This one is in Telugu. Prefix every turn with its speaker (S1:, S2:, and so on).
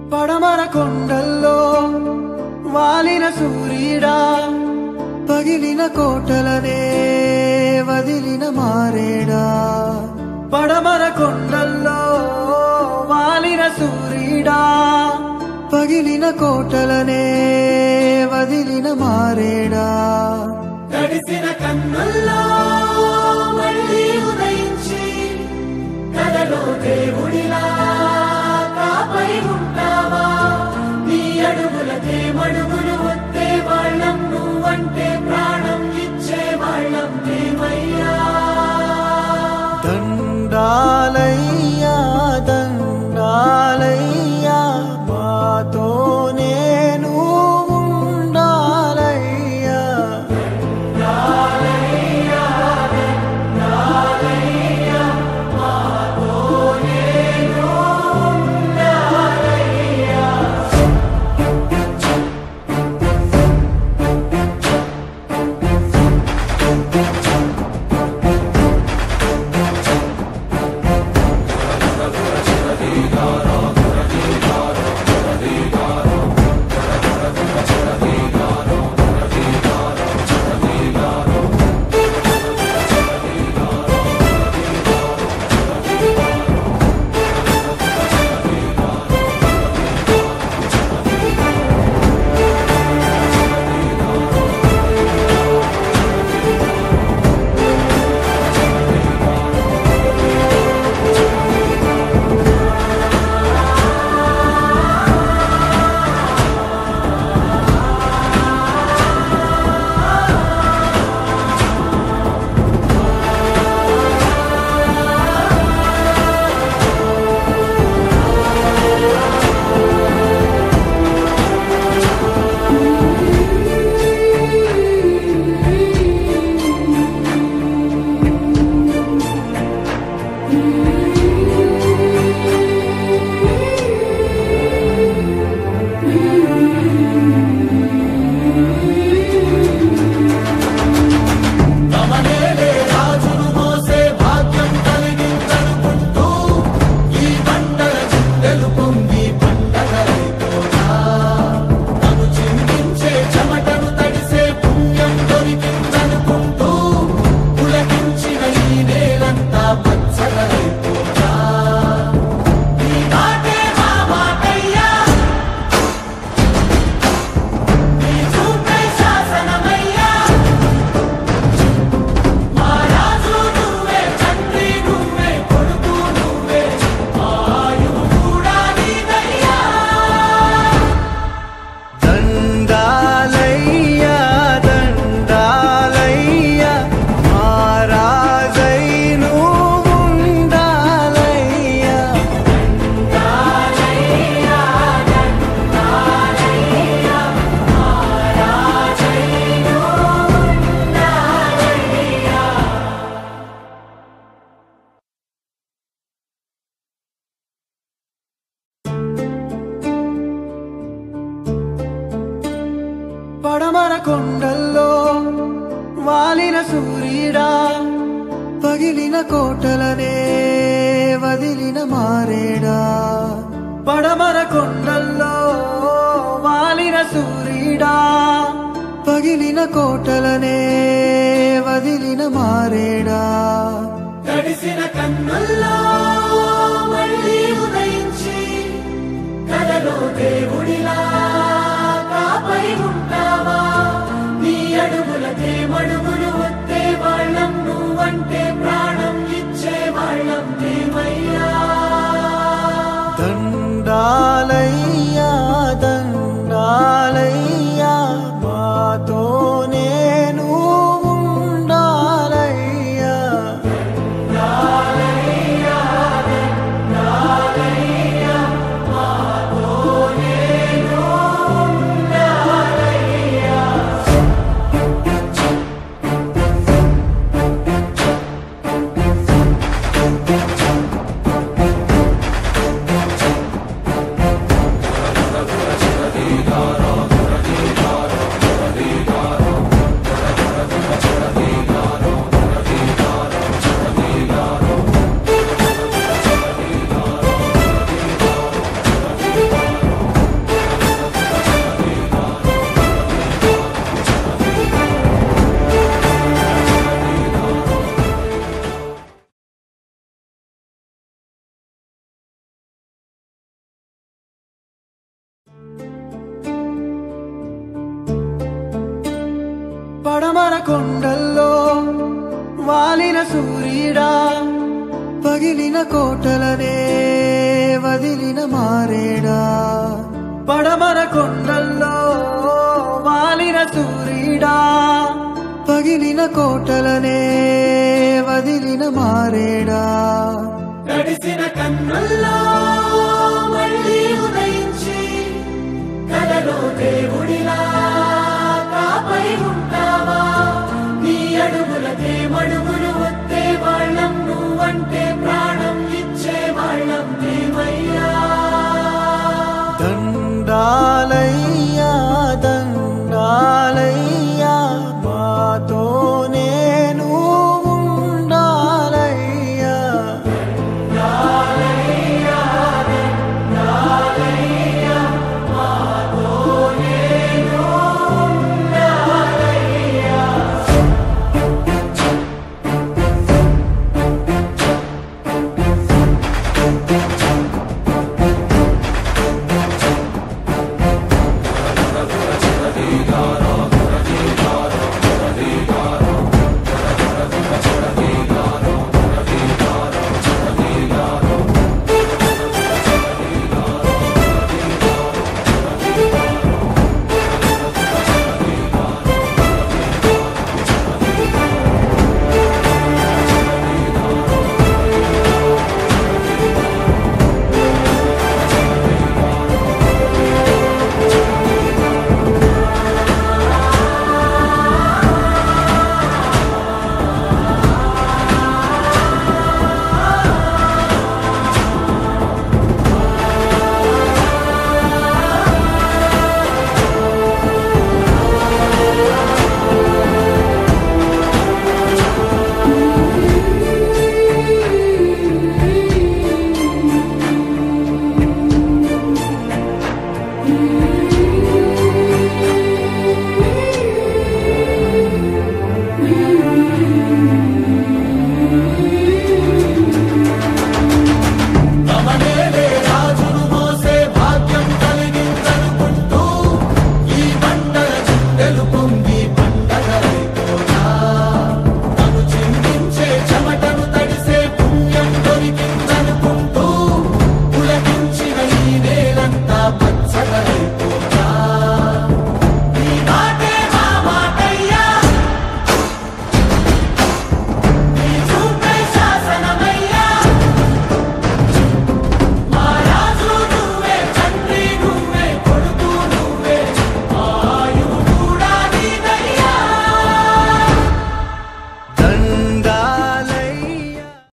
S1: పడమర కొండల్లో వాలిన సూర్యుడా పగిలిన కోటలనే వదిలిన మారేడా పడమర కొండల్లో వాలిన సూర్యుడా పగిలిన కోటలనే వదిలిన మారేడా
S2: తడిసిన కన్నుల్లో మళ్ళీ ఉదయించి కలలో దేవుడిలా కాపై ఉంటావా నీ అడుగులకే మడుగులు వస్తే వాళ్ళం నువ్వంటే ప్రాణం ఇచ్చే వాళ్ళం మేమయ్యా
S1: దండాలయ్యా దండాలయ్యా మాతో నేను ఉండాలయ్యా
S2: తమనేలే రాజును మోసే భాగ్యం కలిగిందనుకుంటూ ఈ పంటల చిందెలు పొంగి పండగలైపోతా తను చిందించే చెమటను తడిసే పుణ్యం దొరికిందనుకుంటూ పులకించిన ఈ నేలంతా పచ్చగలైపోతా ఈ మాటే మా మాటయ్యా ఈ చూపే శాసనమయ్యా మా రాజు నువ్వే తండ్రి నువ్వే కొడుకు నువ్వే ఆయువు కూడా నీదయ్యా
S1: దండాలయ్యా దండాలయ్యా మారాజై నువ్వు ఉండాలయ్యా పడమర కొండల్లో వాలిన సూర్యుడా పగిలిన కోటలనే వదిలిన మారేడా పడమర కొండల్లో వాలిన సూర్యుడా పగిలిన కోటలనే వదిలిన మారేడా
S2: తడిసిన కన్నుల్లో మళ్ళీ ఉదయించి కలలో దేవుడిలా కాపై ఉంటావా నీ అడుగులకే మడుగులు వస్తే వాళ్ళం నువ్వంటే ప్రాణం ఇచ్చే వాళ్ళం మేమయ్యా
S1: దండాలయ్యా దండాలయ్యా మాతో నేను ఉండాలయ్యా
S2: దండాలయ్యా
S1: పడమర కొండల్లో వాలిన సూర్యుడా పగిలిన కోటలనే వదిలిన మారేడా పడమర కొండల్లో వాలిన సూర్యుడా పగిలిన కోటలనే వదిలిన మారేడా